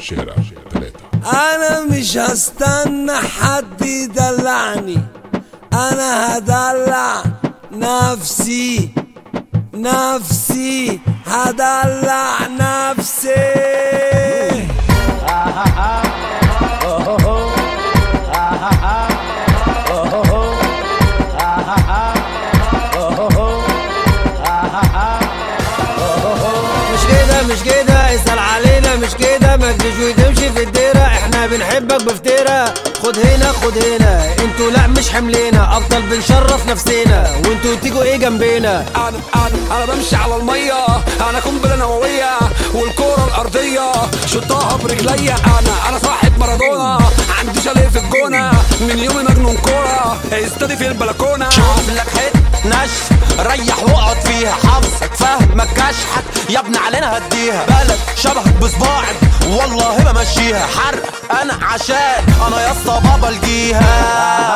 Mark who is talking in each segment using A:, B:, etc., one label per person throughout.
A: شارع ثلاثة
B: انا مش هستنى حد يدلعني انا هدلع نفسي نفسي هدلع نفسي
C: مش كده مش كده اسأل علينا مش كده ما تجيش وتمشي في الديرة احنا بنحبك بفتيرة خد هنا خد هنا انتوا لا مش حملينا افضل بنشرف نفسنا وانتوا تيجوا ايه جنبينا
D: انا انا انا بمشي على الميه انا قنبله نوويه والكره الارضيه شطها برجليا انا انا صاحب مارادونا عندي شاليه في الجونه من يومي مجنون كوره استادي في البلكونه
E: شوف لك حت نشف ريح واقعد فيها حافظك فاهمك كشحك يا ابن علينا هديها بلد شبهك بصباعك والله بمشيها حرق انا عشان انا يا اسطى بابا الجيها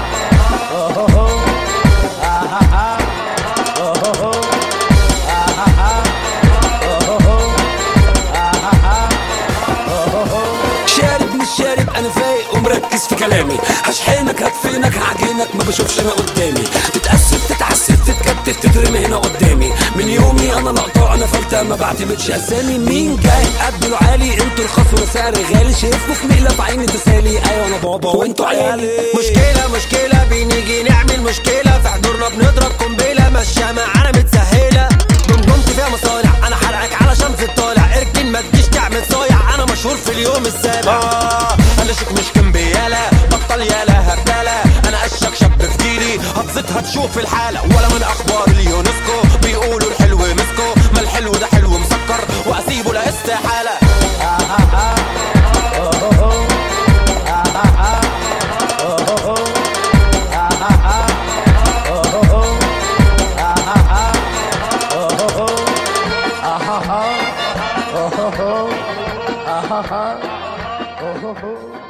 D: شارب مش شارب انا فايق ومركز في كلامي هشحنك هدفنك هعجنك ما بشوفش انا قدامي تتأسف تتعسف تتكتف تترمي هنا قدامي من يومي انا لقطة انا فلتة ما بعتمدش اسامي مين جاي قدله عالي انتوا الخصم سعر غالي شايفكوا في مقلة في عيني تسالي ايوه انا بابا وانتوا عيالي
C: مشكلة مشكلة بنيجي نعمل مشكلة في حضورنا بنضرب قنبلة ماشية معانا متسهلة جمجمتي فيها مصانع انا حرقك على شمس الطالع اركن ما تجيش تعمل صايع انا مشهور في اليوم السابع
E: آه انا شك مش كمبيالة بطل يالا هبدالة انا اشك شاب في جيلي هتزيدها تشوف الحالة ولا من اخبار اليونسكو بيقولوا الحلو مسكو ما الحلو ده حلو مسكر واسيبه لا استحالة
B: Oh,